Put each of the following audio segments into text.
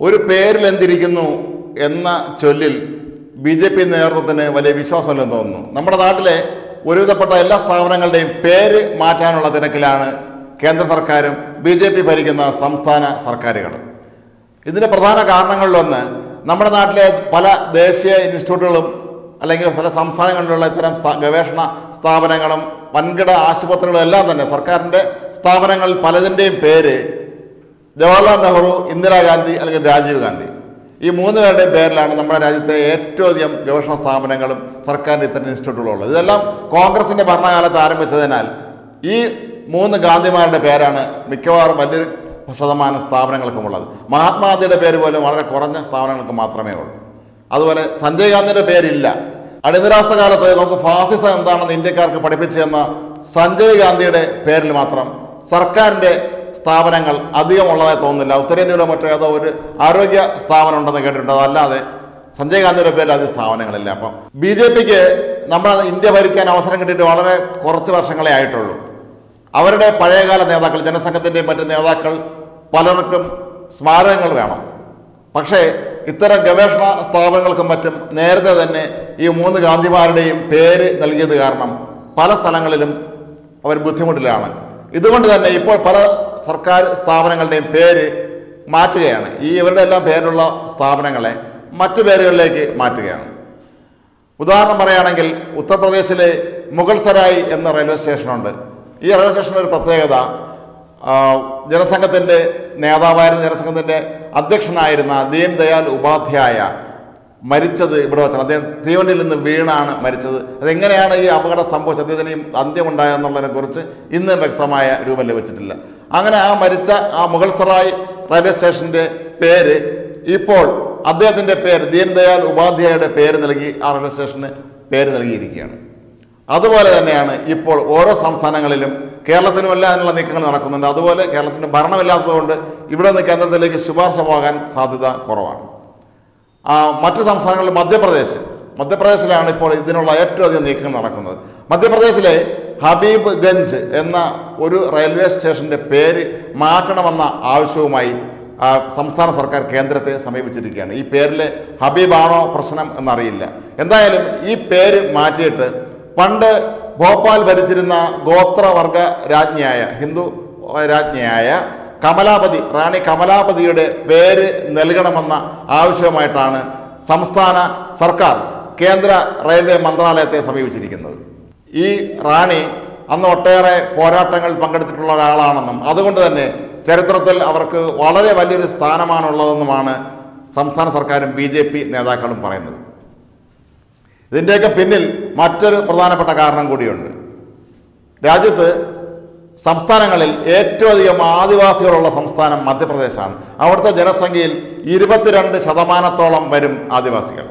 ഒരു പേരിൽ എന്തിരിക്കുന്നു എന്ന ചൊല്ലിൽ ബി ജെ പി നേതൃത്വത്തിന് വലിയ വിശ്വാസമില്ലെന്ന് തോന്നുന്നു നമ്മുടെ നാട്ടിലെ ഒരുവിധപ്പെട്ട എല്ലാ സ്ഥാപനങ്ങളുടെയും പേര് മാറ്റാനുള്ള തിരക്കിലാണ് കേന്ദ്ര സർക്കാരും ബി ജെ പി ഭരിക്കുന്ന സംസ്ഥാന സർക്കാരുകളും ഇതിൻ്റെ പ്രധാന കാരണങ്ങളിലൊന്ന് നമ്മുടെ നാട്ടിലെ പല ദേശീയ ഇൻസ്റ്റിറ്റ്യൂട്ടുകളും അല്ലെങ്കിൽ പല സംസ്ഥാനങ്ങളിലുള്ള ഇത്തരം സ്ഥാ- ഗവേഷണ സ്ഥാപനങ്ങളും വൻകിട ആശുപത്രികളും എല്ലാം തന്നെ സർക്കാരിൻ്റെ സ്ഥാപനങ്ങളിൽ പലതിൻ്റെയും പേര് ജവഹർലാൽ നെഹ്റു ഇന്ദിരാഗാന്ധി അല്ലെങ്കിൽ രാജീവ് ഗാന്ധി ഈ മൂന്ന് പേരുടെയും പേരിലാണ് നമ്മുടെ രാജ്യത്തെ ഏറ്റവും അധികം ഗവേഷണ സ്ഥാപനങ്ങളും സർക്കാരിൻ്റെ ഇത്തരം ഇൻസ്റ്റിറ്റ്യൂട്ടുകളും ഉള്ളത് ഇതെല്ലാം കോൺഗ്രസിൻ്റെ ഭരണകാലത്ത് ആരംഭിച്ചതിനാൽ ഈ മൂന്ന് ഗാന്ധിമാരുടെ പേരാണ് മിക്കവാറും വലിയൊരു ശതമാനം സ്ഥാപനങ്ങൾക്കുമുള്ളത് മഹാത്മാഗാന്ധിയുടെ പേര് പോലും വളരെ കുറഞ്ഞ സ്ഥാപനങ്ങൾക്ക് മാത്രമേ ഉള്ളൂ അതുപോലെ സഞ്ജയ് ഗാന്ധിയുടെ പേരില്ല അടിയന്തരാവസ്ഥ കാലത്ത് നമുക്ക് ഫാസിസം എന്താണെന്ന് ഇന്ത്യക്കാർക്ക് പഠിപ്പിച്ചു തന്ന സഞ്ജയ് ഗാന്ധിയുടെ പേരിൽ മാത്രം സർക്കാരിൻ്റെ സ്ഥാപനങ്ങൾ അധികമുള്ളതായി തോന്നുന്നില്ല ഉത്തരേന്ത്യയിലോ മറ്റോ ഏതോ ഒരു ആരോഗ്യ സ്ഥാപനം ഉണ്ടെന്ന് കേട്ടിട്ടുണ്ട് അതല്ലാതെ സഞ്ജയ് ഗാന്ധിയുടെ പേരിൽ അധികം സ്ഥാപനങ്ങളില്ല അപ്പം ബി ജെ പിക്ക് നമ്മുടെ ഇന്ത്യ ഭരിക്കാൻ അവസരം കിട്ടിയിട്ട് വളരെ കുറച്ച് വർഷങ്ങളെ ആയിട്ടുള്ളൂ അവരുടെ പഴയകാല നേതാക്കൾ ജനസംഘത്തിൻ്റെയും മറ്റ് നേതാക്കൾ പലർക്കും സ്മാരകങ്ങൾ വേണം പക്ഷേ ഇത്തരം ഗവേഷണ സ്ഥാപനങ്ങൾക്കും മറ്റും നേരത്തെ തന്നെ ഈ മൂന്ന് ഗാന്ധിമാരുടെയും പേര് നൽകിയത് കാരണം പല സ്ഥലങ്ങളിലും അവർ ബുദ്ധിമുട്ടിലാണ് ഇതുകൊണ്ട് തന്നെ ഇപ്പോൾ പല സർക്കാർ സ്ഥാപനങ്ങളുടെയും പേര് മാറ്റുകയാണ് ഈ ഇവരുടെ എല്ലാം പേരുള്ള സ്ഥാപനങ്ങളെ മറ്റു പേരുകളിലേക്ക് മാറ്റുകയാണ് ഉദാഹരണം പറയുകയാണെങ്കിൽ ഉത്തർപ്രദേശിലെ മുഗൾ സരായ് എന്ന റെയിൽവേ സ്റ്റേഷനുണ്ട് ഈ റെയിൽവേ സ്റ്റേഷൻ്റെ ഒരു പ്രത്യേകത ആ, ജനസംഘത്തിൻ്റെ നേതാവായിരുന്ന ജനസംഘത്തിൻ്റെ അധ്യക്ഷനായിരുന്ന ദീൻ ദയാൽ ഉപാധ്യായ മരിച്ചത് ഇവിടെ വെച്ചാണ് അദ്ദേഹം തീവണ്ടിയിൽ നിന്ന് വീണാണ് മരിച്ചത് അതെങ്ങനെയാണ് ഈ അപകടം സംഭവിച്ചത് അദ്ദേഹത്തിന് ഈ അന്ത്യമുണ്ടായെന്നുള്ളതിനെ കുറിച്ച് ഇന്ന് വ്യക്തമായ രൂപം ലഭിച്ചിട്ടില്ല അങ്ങനെ ആ മരിച്ച ആ മുഗൾ സറായ് റെയിൽവേ സ്റ്റേഷൻ്റെ പേര് ഇപ്പോൾ അദ്ദേഹത്തിൻ്റെ പേര് ദീൻ ദയാൽ ഉപാധ്യായയുടെ പേര് നൽകി ആ റെയിൽവേ സ്റ്റേഷന് പേര് നൽകിയിരിക്കുകയാണ് അതുപോലെ തന്നെയാണ് ഇപ്പോൾ ഓരോ സംസ്ഥാനങ്ങളിലും കേരളത്തിനുമല്ല അതിനുള്ള നീക്കങ്ങൾ നടക്കുന്നുണ്ട് അതുപോലെ കേരളത്തിന് ഭരണമില്ലാത്തതുകൊണ്ട് ഇവിടെ നിന്ന് കേന്ദ്രത്തിലേക്ക് ശുപാർശ പോകാൻ സാധ്യത കുറവാണ് ആ, മറ്റു സംസ്ഥാനങ്ങളിൽ മധ്യപ്രദേശ് മധ്യപ്രദേശിലാണ് ഇപ്പോൾ ഇതിനുള്ള ഏറ്റവും അധികം നീക്കങ്ങൾ നടക്കുന്നത് മധ്യപ്രദേശിലെ ഹബീബ് ഗഞ്ച് എന്ന ഒരു റെയിൽവേ സ്റ്റേഷന്റെ പേര് മാറ്റണമെന്ന ആവശ്യവുമായി ആ, സംസ്ഥാന സർക്കാർ കേന്ദ്രത്തെ സമീപിച്ചിരിക്കുകയാണ് ഈ പേരിൽ ഹബീബാണോ പ്രശ്നം എന്നറിയില്ല എന്തായാലും ഈ പേര് മാറ്റിയിട്ട് പണ്ട് ഭോപ്പാൽ ഭരിച്ചിരുന്ന ഗോത്രവർഗ രാജ്ഞിയായ ഹിന്ദു രാജ്ഞിയായ കമലാപതി റാണി കമലാപതിയുടെ പേര് നൽകണമെന്ന ആവശ്യവുമായിട്ടാണ് സംസ്ഥാന സർക്കാർ കേന്ദ്ര റെയിൽവേ മന്ത്രാലയത്തെ സമീപിച്ചിരിക്കുന്നത് ഈ റാണി അന്ന് ഒട്ടേറെ പോരാട്ടങ്ങളിൽ പങ്കെടുത്തിട്ടുള്ള ഒരാളാണെന്നും അതുകൊണ്ട് തന്നെ ചരിത്രത്തിൽ അവർക്ക് വളരെ വലിയൊരു സ്ഥാനമാണുള്ളതെന്നുമാണ് സംസ്ഥാന സർക്കാരും ബി ജെ പി നേതാക്കളും പറയുന്നത് ഇതിൻ്റെയൊക്കെ പിന്നിൽ മറ്റൊരു പ്രധാനപ്പെട്ട കാരണം കൂടിയുണ്ട് രാജ്യത്ത് സംസ്ഥാനങ്ങളിൽ ഏറ്റവും അധികം ആദിവാസികളുള്ള സംസ്ഥാനം മധ്യപ്രദേശാണ് അവിടുത്തെ ജനസംഖ്യയിൽ ഇരുപത്തിരണ്ട് ശതമാനത്തോളം വരും ആദിവാസികൾ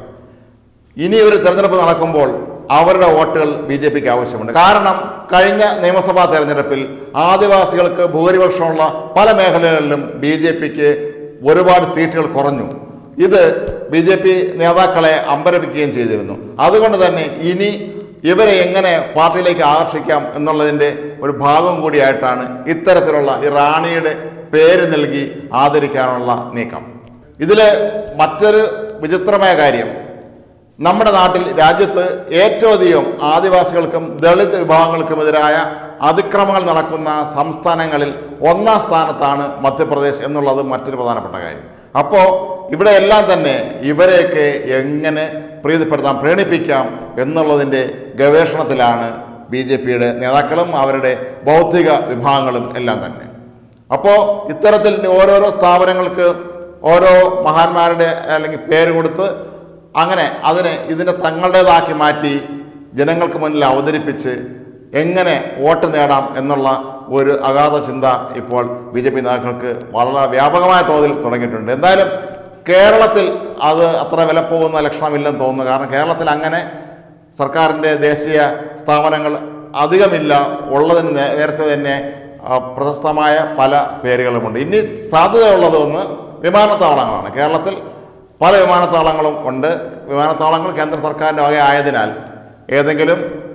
ഇനി ഒരു തെരഞ്ഞെടുപ്പ് നടക്കുമ്പോൾ അവരുടെ വോട്ടുകൾ ബി ജെ പിക്ക് ആവശ്യമുണ്ട് കാരണം കഴിഞ്ഞ നിയമസഭാ തെരഞ്ഞെടുപ്പിൽ ആദിവാസികൾക്ക് ഭൂരിപക്ഷമുള്ള പല മേഖലകളിലും ബി ജെ പിക്ക് ഒരുപാട് സീറ്റുകൾ കുറഞ്ഞു ഇത് ബി ജെ പി നേതാക്കളെ അമ്പരപ്പിക്കുകയും ചെയ്തിരുന്നു അതുകൊണ്ട് തന്നെ ഇനി ഇവരെ എങ്ങനെ പാർട്ടിയിലേക്ക് ആകർഷിക്കാം എന്നുള്ളതിൻ്റെ ഒരു ഭാഗം കൂടിയായിട്ടാണ് ഇത്തരത്തിലുള്ള ഈ റാണിയുടെ പേര് നൽകി ആദരിക്കാനുള്ള നീക്കം ഇതിൽ മറ്റൊരു വിചിത്രമായ കാര്യം നമ്മുടെ നാട്ടിൽ രാജ്യത്ത് ഏറ്റവും അധികം ആദിവാസികൾക്കും ദളിത് വിഭാഗങ്ങൾക്കുമെതിരായ അതിക്രമങ്ങൾ നടക്കുന്ന സംസ്ഥാനങ്ങളിൽ ഒന്നാം സ്ഥാനത്താണ് മധ്യപ്രദേശ് എന്നുള്ളത് മറ്റൊരു പ്രധാനപ്പെട്ട കാര്യം അപ്പോൾ ഇവിടെ എല്ലാം തന്നെ ഇവരെയൊക്കെ എങ്ങനെ പ്രീതിപ്പെടുത്താം പ്രീണിപ്പിക്കാം എന്നുള്ളതിൻ്റെ ഗവേഷണത്തിലാണ് ബി ജെ പിയുടെ നേതാക്കളും അവരുടെ ബൗദ്ധിക വിഭാഗങ്ങളും എല്ലാം തന്നെ അപ്പോൾ ഇത്തരത്തിൽ ഓരോരോ സ്ഥാപനങ്ങൾക്ക് ഓരോ മഹാന്മാരുടെ അല്ലെങ്കിൽ പേര് കൊടുത്ത് അങ്ങനെ അതിനെ ഇതിനെ തങ്ങളുടേതാക്കി മാറ്റി ജനങ്ങൾക്ക് മുന്നിൽ അവതരിപ്പിച്ച് എങ്ങനെ വോട്ട് നേടാം എന്നുള്ള ഒരു അഗാധ ചിന്ത ഇപ്പോൾ ബി ജെ പി നേതാക്കൾക്ക് വളരെ വ്യാപകമായ തോതിൽ തുടങ്ങിയിട്ടുണ്ട് എന്തായാലും കേരളത്തിൽ അത് അത്ര വിലപ്പോകുന്ന ലക്ഷണമില്ലെന്ന് തോന്നുന്നു കാരണം കേരളത്തിൽ അങ്ങനെ സർക്കാരിൻ്റെ ദേശീയ സ്ഥാപനങ്ങൾ അധികമില്ല ഉള്ളതിന് നേ- നേരത്തെ തന്നെ ആ, പ്രശസ്തമായ പല പേരുകളുമുണ്ട് ഇനി സാധ്യതയുള്ളത് ഒന്ന് വിമാനത്താവളങ്ങളാണ് കേരളത്തിൽ പല വിമാനത്താവളങ്ങളും ഉണ്ട് വിമാനത്താവളങ്ങൾ കേന്ദ്ര സർക്കാരിൻ്റെ വക ആയതിനാൽ ഏതെങ്കിലും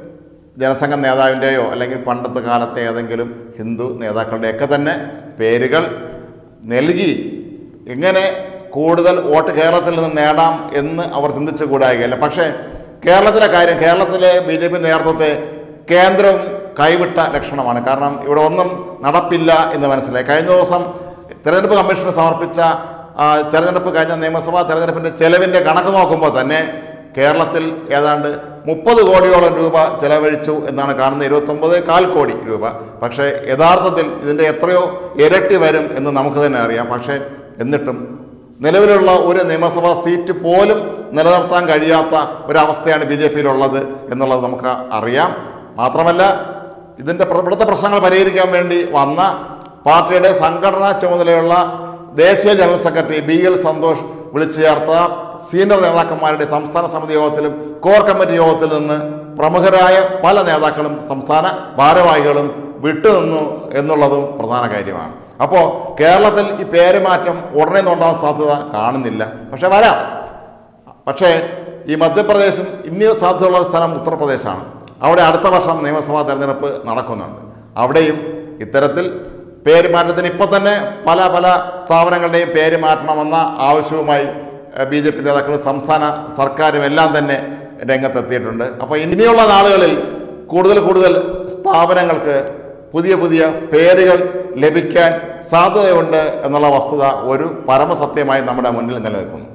ജനസംഘ നേതാവിൻ്റെയോ അല്ലെങ്കിൽ പണ്ടത്തെ കാലത്തെ ഏതെങ്കിലും ഹിന്ദു നേതാക്കളുടെയൊക്കെ തന്നെ പേരുകൾ നൽകി എങ്ങനെ കൂടുതൽ വോട്ട് കേരളത്തിൽ നിന്ന് നേടാം എന്ന് അവർ ചിന്തിച്ചു കൂടായികയില്ല പക്ഷേ കേരളത്തിലെ കാര്യം കേരളത്തിലെ ബി ജെ പി നേതൃത്വത്തെ കേന്ദ്രവും കൈവിട്ട ലക്ഷണമാണ് കാരണം ഇവിടെ ഒന്നും നടപ്പില്ല എന്ന് മനസ്സിലായി കഴിഞ്ഞ ദിവസം തെരഞ്ഞെടുപ്പ് കമ്മീഷന് സമർപ്പിച്ച ആ, തെരഞ്ഞെടുപ്പ് കഴിഞ്ഞ നിയമസഭാ തെരഞ്ഞെടുപ്പിൻ്റെ ചെലവിൻ്റെ കണക്ക് നോക്കുമ്പോൾ തന്നെ കേരളത്തിൽ ഏതാണ്ട് മുപ്പത് കോടിയോളം രൂപ ചെലവഴിച്ചു എന്നാണ് കാണുന്നത് ഇരുപത്തൊമ്പത് കാൽ കോടി രൂപ പക്ഷേ യഥാർത്ഥത്തിൽ ഇതിൻ്റെ എത്രയോ ഇരട്ടി വരും എന്ന് നമുക്ക് തന്നെ അറിയാം പക്ഷേ എന്നിട്ടും നിലവിലുള്ള ഒരു നിയമസഭാ സീറ്റ് പോലും നിലനിർത്താൻ കഴിയാത്ത ഒരവസ്ഥയാണ് ബി ജെ പിയിലുള്ളത് എന്നുള്ളത് നമുക്ക് അറിയാം മാത്രമല്ല ഇതിൻ്റെ പ്ര- ഇവിടുത്തെ പ്രശ്നങ്ങൾ പരിഹരിക്കാൻ വേണ്ടി വന്ന പാർട്ടിയുടെ സംഘടനാ ചുമതലയുള്ള ദേശീയ general secretary B L Santhosh വിളിച്ചു ചേർത്ത സീനിയർ നേതാക്കന്മാരുടെ സംസ്ഥാന സമിതി യോഗത്തിലും കോർ കമ്മിറ്റി യോഗത്തിൽ നിന്ന് പ്രമുഖരായ പല നേതാക്കളും സംസ്ഥാന ഭാരവാഹികളും വിട്ടുനിന്നു എന്നുള്ളതും പ്രധാന കാര്യമാണ് അപ്പോൾ കേരളത്തിൽ ഈ പേരുമാറ്റം ഉടനെ ഉണ്ടാവാൻ സാധ്യത കാണുന്നില്ല പക്ഷെ വരാം പക്ഷേ ഈ മധ്യപ്രദേശും ഇനി സാധ്യതയുള്ള സ്ഥലം ഉത്തർപ്രദേശാണ് അവിടെ അടുത്ത വർഷം നിയമസഭാ തെരഞ്ഞെടുപ്പ് നടക്കുന്നുണ്ട് അവിടെയും ഇത്തരത്തിൽ പേര് മാറ്റത്തിന് ഇപ്പോൾ തന്നെ പല പല സ്ഥാപനങ്ങളുടെയും പേര് മാറ്റണമെന്ന ആവശ്യവുമായി ബി ജെ പി നേതാക്കളും സംസ്ഥാന സർക്കാരും എല്ലാം തന്നെ രംഗത്തെത്തിയിട്ടുണ്ട് അപ്പോൾ ഇനിയുള്ള നാളുകളിൽ കൂടുതൽ കൂടുതൽ സ്ഥാപനങ്ങൾക്ക് പുതിയ പുതിയ പേരുകൾ ലഭിക്കാൻ സാധ്യതയുണ്ട് എന്നുള്ള വസ്തുത ഒരു പരമസത്യമായി നമ്മുടെ മുന്നിൽ നിലനിൽക്കുന്നു